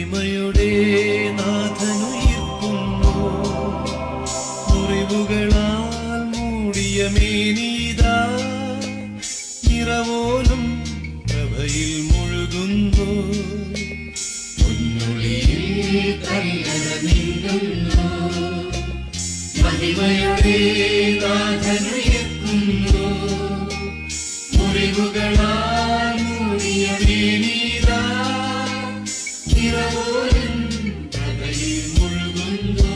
മഹിമയുടെ നാഥനുയിർക്കുന്നു മുറിവുകളാൽ മൂടിയ മേനീതാ നിറവോലും പ്രഭയിൽ മുഴുകുന്നു പൊന്നൊളിയിൽ കല്ലറ നീങ്ങുന്നു മഹിമയുടെ നാഥനുയർക്കുന്നു മുറിവുകളാൽ മൂടിയ മേനീതാ നിറവോലും പ്രഭയിൽ മുഴുകുന്നു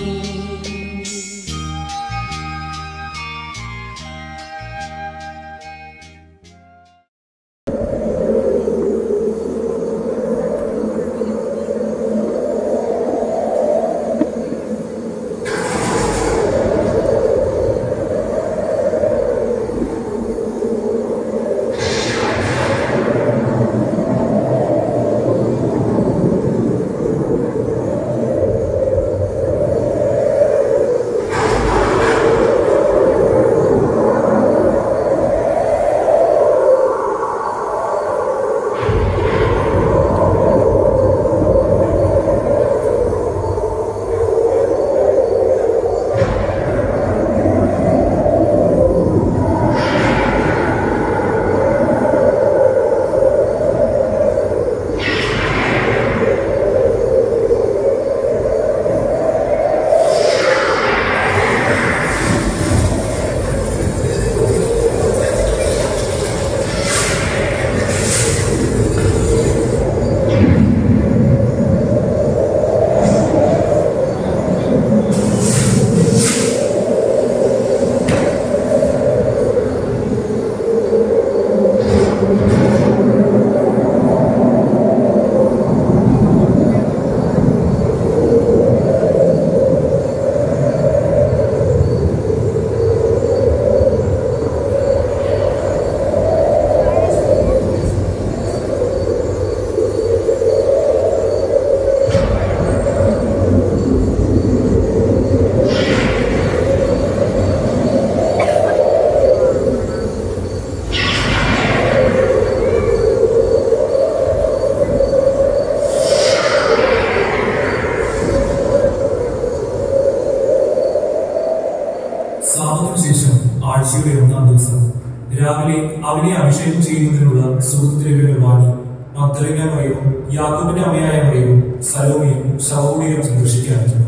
സാമത്തിന് ശേഷം ആഴ്ചയുടെ ഒന്നാം ദിവസം രാവിലെ അവനെ അഭിഷേകം ചെയ്യുന്നതിനുള്ള സുഹൃദ്രവ്യങ്ങൾ വാങ്ങി മഗ്ദലിന മറിയവും യാക്കോബിന്റെ അമ്മയായ മറിയവും സലോമിയും ശവോടിയും സന്ദർശിക്കാനെത്തുന്നു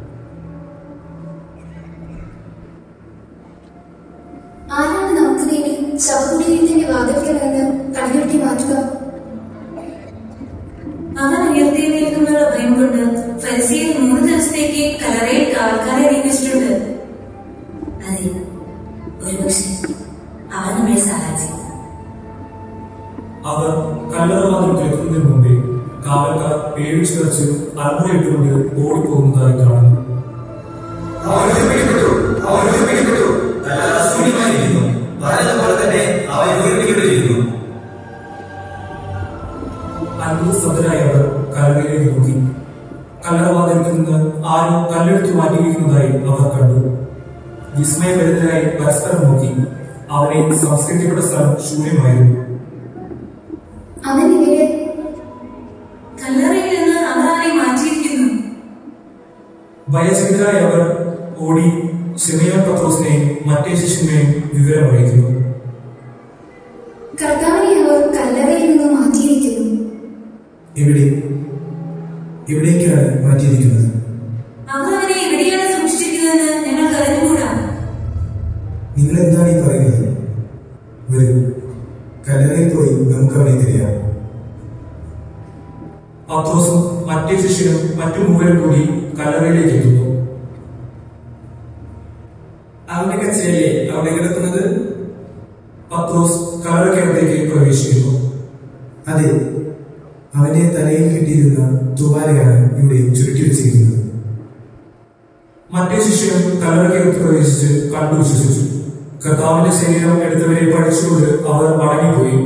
ആരാണ് നമുക്ക് വേണ്ടി ശവകുടീരത്തിന്റെ വാതിൽക്കൽ നിന്ന് കണ്ണുരുട്ടി മാറ്റുക അവൻ ഉയർത്തിയേൽക്കുന്നുള്ള ഭയം കൊണ്ട് ഫരിസിയിൽ മൂന്ന് ദിവസത്തേക്ക് കലറയിൽ കാൽക്കാരെ നിയമിച്ചിട്ടുണ്ട് അതെ ഒരുപക്ഷെ അവൻ നമ്മളെ സഹായിച്ചു അവർ കല്ലറവാതിൽ കേൾക്കുന്നതിന് മുമ്പേ കാവൽക്കാർ പേടിച്ചു വച്ച് അലമുറയിട്ടുകൊണ്ട് ഓടിപ്പോകുന്നതായി കാണുന്നു അവൻ ഉയർപ്പിക്കപ്പെട്ടു അവൻ ഉയർപ്പിക്കപ്പെട്ടു കല്ലറ ശൂന്യമായിരിക്കുന്നു പറഞ്ഞതുപോലെ തന്നെ അവൻ ഉയർപ്പിക്കപ്പെട്ടിരിക്കുന്നു അത്ഭുതസ്തബ്ധരായ അവർ കല്ലറയിലേക്ക് നോക്കി കല്ലറവാതിൽക്ക് നിന്ന് ആരും കല്ലെടുത്ത് മാറ്റിയിരിക്കുന്നതായി അവർ കണ്ടു വിസ്മയഭരിതരായി പരസ്പരം നോക്കി അവനെ സംസ്കരിക്കപ്പെട്ട സ്ഥലം ശൂന്യമായിരുന്നു അവൻ ഇവിടെ കല്ലറയിൽ നിന്ന് അവർ അവനെ മാറ്റിയിരിക്കുന്നു ഭയചകിതരായ അവർ ഓടി സിമിയോൻ പത്രോസിനെയും മറ്റേ ശിഷ്യനെയും വിവരം അറിയിക്കുന്നു കർത്താവിനെ അവർ കല്ലറയിൽ നിന്ന് മാറ്റിയിരിക്കുന്നു എവിടെ എവിടേക്കാണ് മാറ്റിയിരിക്കുന്നത് അവർ അവനെ എവിടെയാണ് സൂക്ഷിച്ചിരിക്കുന്നതെന്ന് ഞങ്ങൾക്ക് അറിഞ്ഞുകൂടാ നിങ്ങൾ എന്താണ് ഈ പറയുന്നത് വരൂ കല്ലറയിൽ പോയി നമുക്ക് അവനെ തിരയാം പത്രോസും മറ്റേ ശിഷ്യനും മറ്റു മൂവരും കൂടി കല്ലറയിലേക്ക് എത്തുന്നു അവന്റെ കച്ചേരിയെ അവിടെ കിടക്കുന്നത് പത്രോസ് കല്ലറക്കകത്തേക്ക് പ്രവേശിക്കുന്നു അതെ അവനെ തലയിൽ കിട്ടിയിരുന്ന തുവാലയാണ് ഇവിടെ ചുരുട്ടി വെച്ചിരിക്കുന്നത് മറ്റേ ശിഷ്യനും കല്ലറക്കകത്ത് പ്രവേശിച്ച് കണ്ടു വിശ്വസിച്ചു കർത്താവിന്റെ ശരീരം എടുത്തവരെ പഠിച്ചുകൊണ്ട് അവർ മടങ്ങിപ്പോയി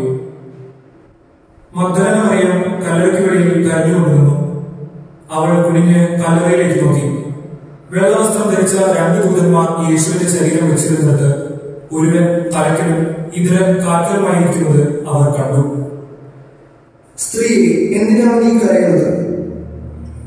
മഗ്ദലന മറിയം കല്ലറയ്ക്ക് വെളിയിൽ കരഞ്ഞുകൊണ്ടിരുന്നു അവൾ കുനിഞ്ഞ് കല്ലറയിലേക്ക് നോക്കി വെള്ളവസ്ത്രം ധരിച്ച രണ്ട് ദൂതന്മാർ യേശുവിന്റെ ശരീരം വെച്ചിരുന്നിട്ട് ഒരുവൻ തലക്കലും ഇതരൻ കാൽക്കലുമായിരിക്കുന്നത് അവർ കണ്ടു സ്ത്രീ എന്തിനാണ് നീ കരയുന്നത്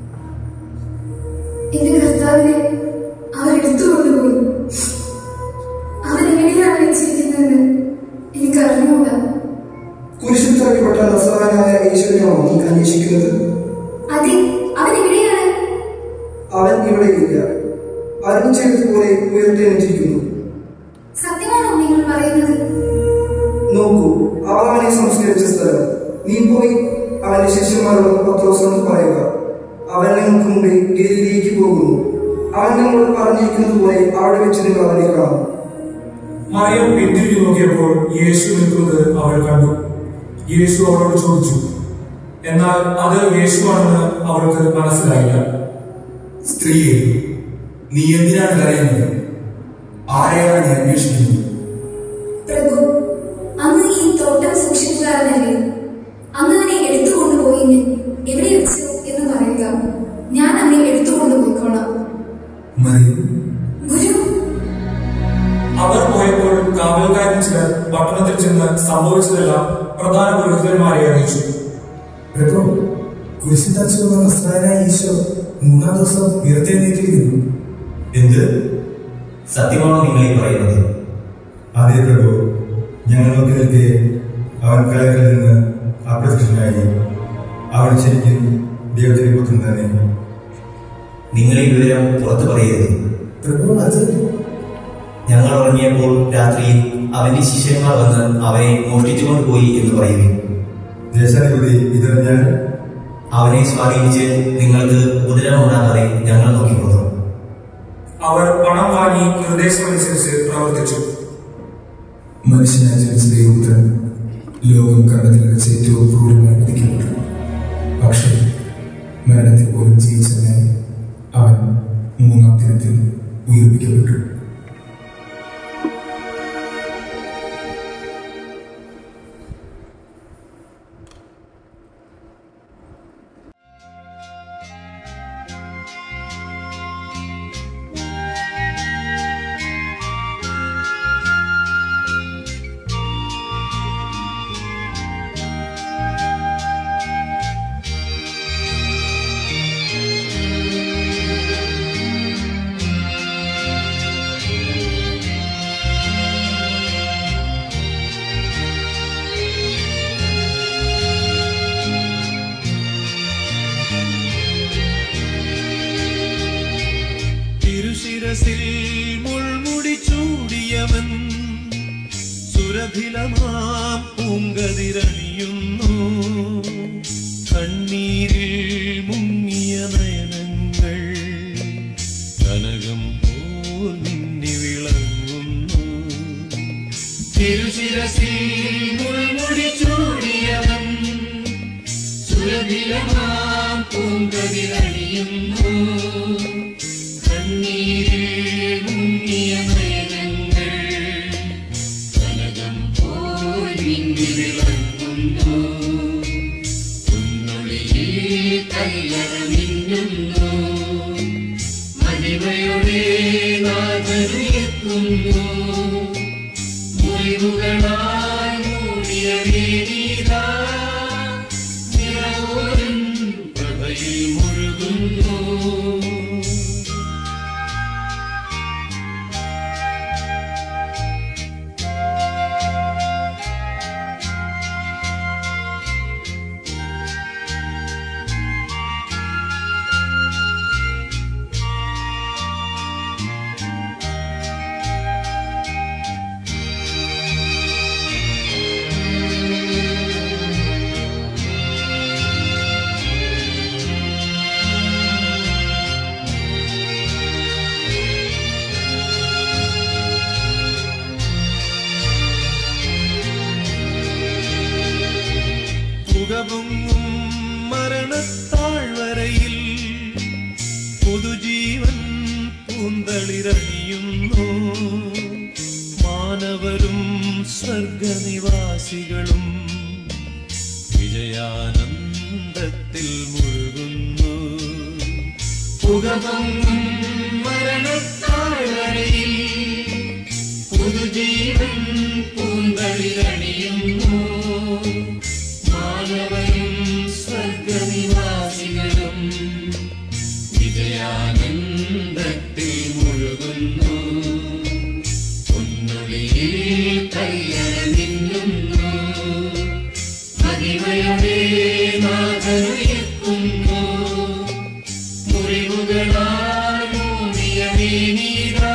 അവൻ ഇവിടെ ഇല്ല അരുൺ ചെയ്തതുപോലെ ഉയർത്തെഴുന്നിരിക്കുന്നു സത്യമാണോ നിങ്ങൾ പറയുന്നത് നോക്കൂ അവൻ അവനെ സംസ്കരിച്ച സ്ഥലം നീ പോയി അവന്റെ ശിഷ്യന്മാരോട് പത്രോസെന്ന് പറയുക അവൻ നിങ്ങൾക്ക് മുമ്പേ ഗലീലയിലേക്ക് പോകുന്നു അവൻ നിങ്ങളോട് പറഞ്ഞിരിക്കുന്നത് പോലെ അവിടെ വെച്ച് നിങ്ങൾ അവനെ കാണും മറിയം പിന്തിരിഞ്ഞു നോക്കിയപ്പോൾ യേശു നിൽക്കുന്നത് അവൾ കണ്ടു യേശു അവളോട് ചോദിച്ചു എന്നാൽ അത് യേശുവാണെന്ന് അവൾക്ക് മനസ്സിലായില്ല സ്ത്രീയെ നീ എന്തിനാണ് കരയുന്നത് ആരെയാണ് നീ അന്വേഷിക്കുന്നത് പ്രഭു അങ്ങ് ഈ തോട്ടം സൂക്ഷിപ്പുകാരനല്ലേ അങ്ങ് അവനെ എടുത്തുകൊണ്ടുപോയി എവിടെ വെച്ചു എന്ന് പറയുക ഞാൻ അവനെ എടുത്തുകൊണ്ടുപോയിക്കോളാം മറിയം ഗുരു അവർ പോയപ്പോൾ കാവൽക്കാരൻ ചിലർ പട്ടണത്തിൽ ചെന്ന് സംഭവിച്ചതെല്ലാം പ്രധാന പുരോഹിതന്മാരെ അറിയിച്ചു പ്രഭു കുരിശിൽ തച്ചുള്ള നസ്രായനായ ഈശോ മൂന്നാം ദിവസം ഉയർത്തെഴുന്നേറ്റിരിക്കുന്നു എന്ത് സത്യമാണോ നിങ്ങൾ ഈ പറയുന്നത് അതേ പ്രഭു ഞങ്ങൾ നോക്കി നിൽക്കെ അവൻ കലകളിൽ നിന്ന് അപ്രത്യക്ഷനായി അവൻ ശരിക്കും ദൈവത്തിന്റെ പുത്രൻ തന്നെ നിങ്ങൾ ഈ വിവരം പുറത്തു പറയരുത് പ്രഭു അത് ഞങ്ങൾ ഉറങ്ങിയപ്പോൾ രാത്രിയിൽ അവന്റെ ശിഷ്യന്മാർ വന്ന് അവനെ മോഷ്ടിച്ചുകൊണ്ട് പോയി എന്ന് പറയുകയും ദേശാധിപതി ഇതറിഞ്ഞാൽ അവനെ സ്വാധീനിച്ച് നിങ്ങൾക്ക് ഉപദ്രവമുണ്ടാകാതെ ഞങ്ങൾ നോക്കിക്കൊള്ളു അവർ പണം വാങ്ങി നിർദ്ദേശമനുസരിച്ച് പ്രവർത്തിച്ചു മനുഷ്യനായി ജനിച്ച ദൈവപുത്രൻ ലോകം കണ്ടതിൽ വെച്ച് ഏറ്റവും ക്രൂരമായി വിധിക്കപ്പെട്ടു പക്ഷേ മരണത്തിൽ പോലും ജീവിച്ചതിനായി അവൻ മൂന്നാം ദിനത്തിൽ ഉയർപ്പിക്കപ്പെട്ടു തിരുശിരസിൽ മുൾമുടി ചൂടിയവൻ സുരഭിലമാം പൂങ്കതിരണിയുന്നു കണ്ണീരിൽ മുങ്ങിയ നയനങ്ങൾ കനകം പോൽ മിന്നി വിളങ്ങുന്നു തിരുശിരസിൽ മുൾമുടി ചൂടിയവൻ സുരഭിലമാം പൂങ്കതിരണിയുന്നു കണ്ണീരിൽ മുങ്ങിയ നയനങ്ങൾ കനകം പോൽ മിന്നി വിളങ്ങുന്നു ഉന്നൊളിയിൽ കല്ലറ മിന്നുന്നു മഹിമയുടെ നാഥനെത്തുന്നു മുറിവുകളാൽ മൂടിയ വേദിതാ നിറവോരും പ്രഭയിൽ മുഴുകുന്നു പുകപൊങ്ങും മരണത്താഴ്വരയിൽ പുതുജീവൻ പൂന്തളിരണിയുന്നു മാനവരും സ്വർഗനിവാസികളും വിജയാനന്ദത്തിൽ മുഴുകുന്നു പുകപൊങ്ങും മരണത്താഴ്വരയിൽ പുതുജീവൻ പൂന്തളിരണിയുന്നു മാനവരും സ്വർഗനിവാസികളും വിജയാനന്ദത്തിൽ മുഴുകുന്നു പൊന്നൊളിയിൽ കല്ലറ നിന്നുന്നു മഹിമയുടെ നാഥനുയർക്കുന്നു മുറിവുകളാൽ കണ്ണീരാ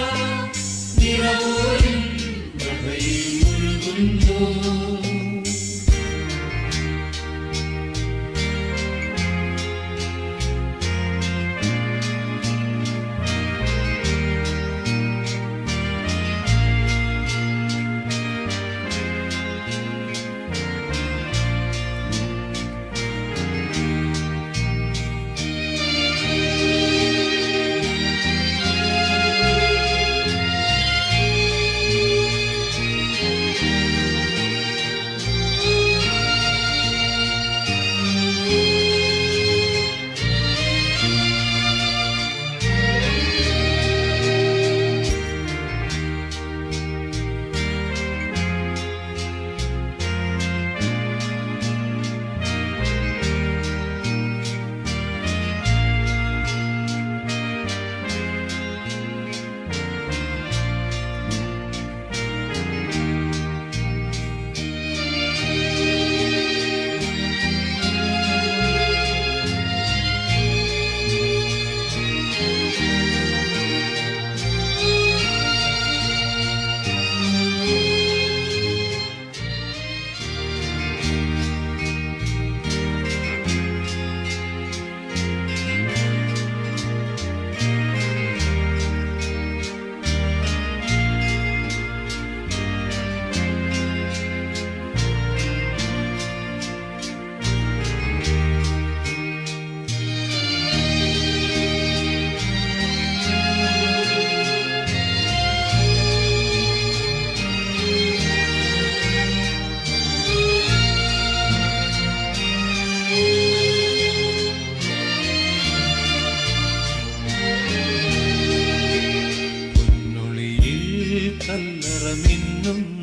നിറവോരും പ്രഭയിൽ മുഴുകുന്നു പൊന്നൊളിയിൽ കല്ലറ മിന്നും